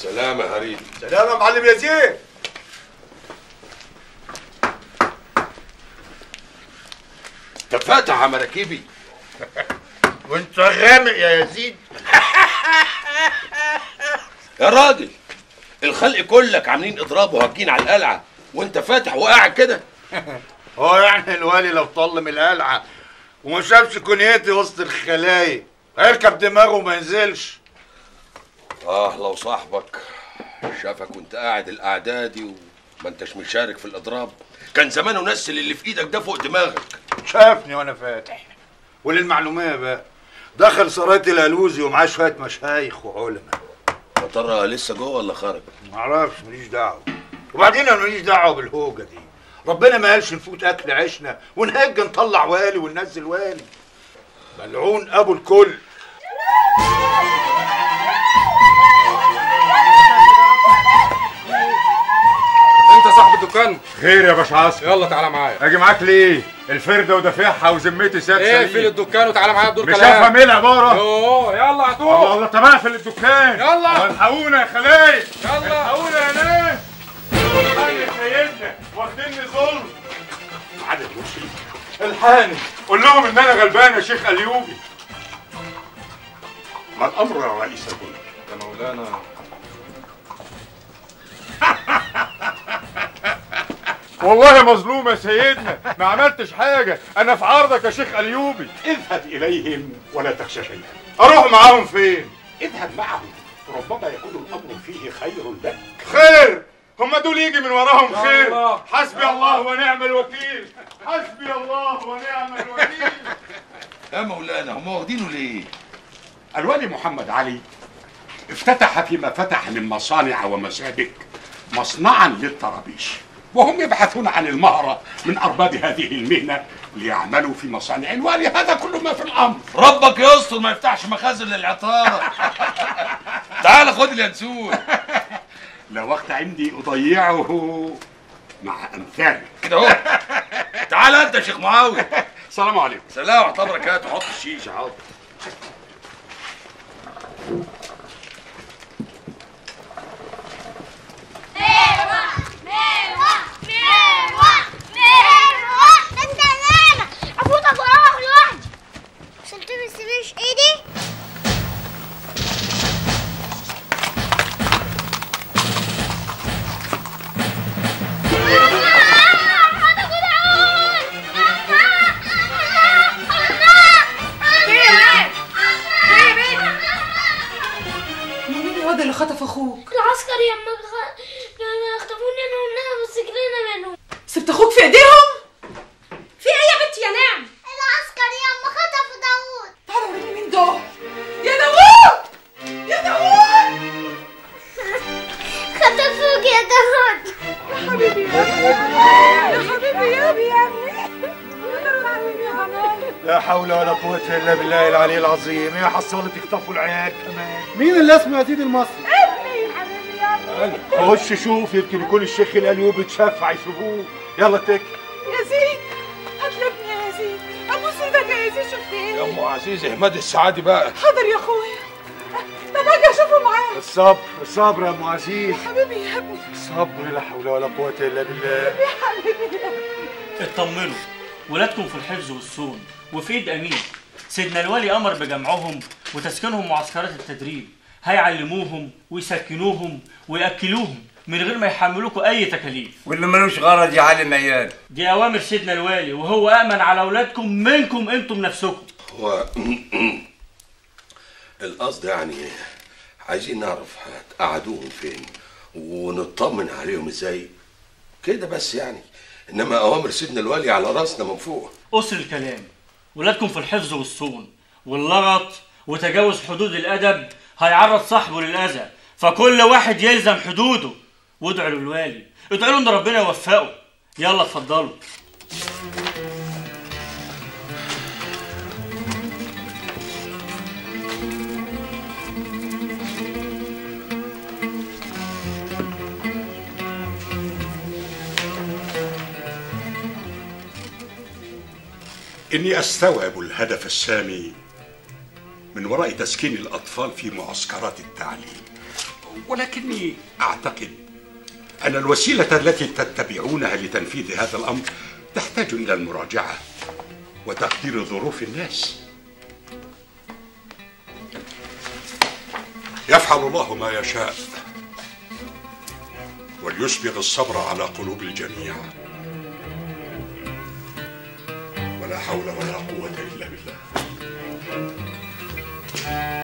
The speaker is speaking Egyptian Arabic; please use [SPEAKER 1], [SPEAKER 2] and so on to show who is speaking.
[SPEAKER 1] سلام يا هريد
[SPEAKER 2] سلام يا معلم ياسين
[SPEAKER 1] انت فاتح يا مراكبي
[SPEAKER 2] وانت غامق يا يزيد
[SPEAKER 1] يا راجل الخلق كلك عاملين اضراب وهاجين على القلعه وانت فاتح وقاعد كده
[SPEAKER 2] هو يعني الوالي لو طل من القلعه وما شافش كنيتي وسط الخلايق هيركب دماغه وما ينزلش
[SPEAKER 1] اه لو صاحبك شافك وانت قاعد القعده دي وما انتش مشارك في الاضراب كان زمانه نسل اللي في ايدك ده فوق دماغك
[SPEAKER 2] شافني وانا فاتح وللمعلوميه بقى دخل سرايه الالوزي ومعاه شويه مشايخ وعلماء
[SPEAKER 1] يا ترى لسه جوه ولا خرج
[SPEAKER 2] معرفش ماليش دعوه وبعدين انا ماليش دعوه بالهوجه دي ربنا ما قالش نفوت اكل عيشنا ونهج نطلع والي وننزل والي ملعون ابو الكل
[SPEAKER 3] انت صاحب الدكان
[SPEAKER 4] خير يا باشا عاصم
[SPEAKER 3] يلا تعالى معايا
[SPEAKER 4] اجي معاك ليه الفرده ودافعها وذمتي ساب
[SPEAKER 3] اقفل
[SPEAKER 4] سليم
[SPEAKER 3] الدكان وتعالى معايا بدون
[SPEAKER 4] مش
[SPEAKER 3] كلام
[SPEAKER 4] هفهم ايه العباره
[SPEAKER 3] يوه يلا
[SPEAKER 4] الله
[SPEAKER 3] هتوه
[SPEAKER 4] الله طب اقفل الدكان
[SPEAKER 3] يلا.
[SPEAKER 4] الحقونا يا خلايق
[SPEAKER 3] يلا.
[SPEAKER 4] الحقونا يا ناس الحقني سيدنا واخديني ظلم عدد وشيك الحقني قول لهم ان انا غلبان يا شيخ ايوبي
[SPEAKER 2] ما الامر يا رئيس الكل
[SPEAKER 3] يا مولانا
[SPEAKER 4] والله مظلوم يا سيدنا ما عملتش حاجه انا في عرضك يا شيخ ايوبي
[SPEAKER 5] اذهب إليهم ولا تخشى شيئا
[SPEAKER 4] اروح معاهم فين
[SPEAKER 5] اذهب معهم ربما يكون الأمر فيه خير لك
[SPEAKER 4] خير هم دول يجي من وراهم
[SPEAKER 3] يا
[SPEAKER 4] خير
[SPEAKER 3] الله.
[SPEAKER 4] حسبي الله ونعم الوكيل حسبي الله ونعم الوكيل
[SPEAKER 1] يا مولانا هم واخدينه ليه
[SPEAKER 5] الوالي محمد علي افتتح فيما فتح من مصانع ومسابك مصنعا للطرابيش وهم يبحثون عن المهرة من أرباب هذه المهنة ليعملوا في مصانع الوالي هذا كل ما في الأمر
[SPEAKER 1] ربك يستر ما يفتحش مخازن للعطاره تعال خد اليانسون
[SPEAKER 5] لا وقت عندي أضيعه مع أمثالك
[SPEAKER 1] كده اهو تعال انت يا شيخ معاويه
[SPEAKER 5] السلام عليكم
[SPEAKER 1] سلام ورحمه الله وبركاته حط الشيشه حاضر
[SPEAKER 6] مروة مروة مروة مروة انت نايمة افوتك واروح لوحدي عشان ما تسيبيش ايدي
[SPEAKER 7] مين الواد اللي خطف اخوك
[SPEAKER 6] العسكر يما خ- خطفوني انا وانها بس جرينا منهم
[SPEAKER 7] سبت اخوك في ايديهم في ايه يا بنتي يا نعم
[SPEAKER 6] العسكر يما خطفوا داوود
[SPEAKER 7] تعالوا وريني مين دول يا داوود يا داوود
[SPEAKER 6] خطفوك يا داوود
[SPEAKER 7] يا حبيبي يا حبيبي يا ابني يا ابني
[SPEAKER 2] لا حول ولا قوة إلا بالله العلي العظيم يا حصولة تخطفوا العيال كمان
[SPEAKER 8] مين اللي اسمه يزيد المصري؟
[SPEAKER 2] خش شوف يمكن يكون الشيخ الأيوبي اتشفع يشوفوه يلا اتكل
[SPEAKER 7] يزيد هتلفني يا يزيد ابوس ايدك يا يزيد شوف في
[SPEAKER 1] يا
[SPEAKER 7] ايه
[SPEAKER 1] ام عزيز احمد السعادي بقى
[SPEAKER 7] حاضر يا اخويا طب اجي اشوفه معاك
[SPEAKER 2] الصبر الصبر يا أم عزيز
[SPEAKER 7] حبيبي يا ابني
[SPEAKER 2] الصبر لا حول ولا قوة إلا بالله
[SPEAKER 9] اطمنوا ولادكم في الحفظ والصون وفي ايد امين سيدنا الولي امر بجمعهم وتسكينهم معسكرات التدريب هيعلموهم ويسكنوهم وياكلوهم من غير ما يحملوكوا اي تكاليف
[SPEAKER 10] واللي ملوش غرض يعلم عيال
[SPEAKER 9] دي اوامر سيدنا الوالي وهو امن على اولادكم منكم انتم نفسكم
[SPEAKER 1] هو القصد يعني عايزين نعرف قعدوهم فين ونطمن عليهم ازاي كده بس يعني انما اوامر سيدنا الوالي على راسنا من فوق
[SPEAKER 9] قصر الكلام ولادكم في الحفظ والصون واللغط وتجاوز حدود الادب هيعرض صاحبه للاذى فكل واحد يلزم حدوده وادعوا للوالي ادعوا له ان ربنا يوفقه يلا اتفضلوا
[SPEAKER 5] إني أستوعب الهدف السامي من وراء تسكين الأطفال في معسكرات التعليم ولكني أعتقد أن الوسيلة التي تتبعونها لتنفيذ هذا الأمر تحتاج إلى المراجعة وتقدير ظروف الناس يفعل الله ما يشاء وليسبغ الصبر على قلوب الجميع ولا حول ولا قوة إلا بالله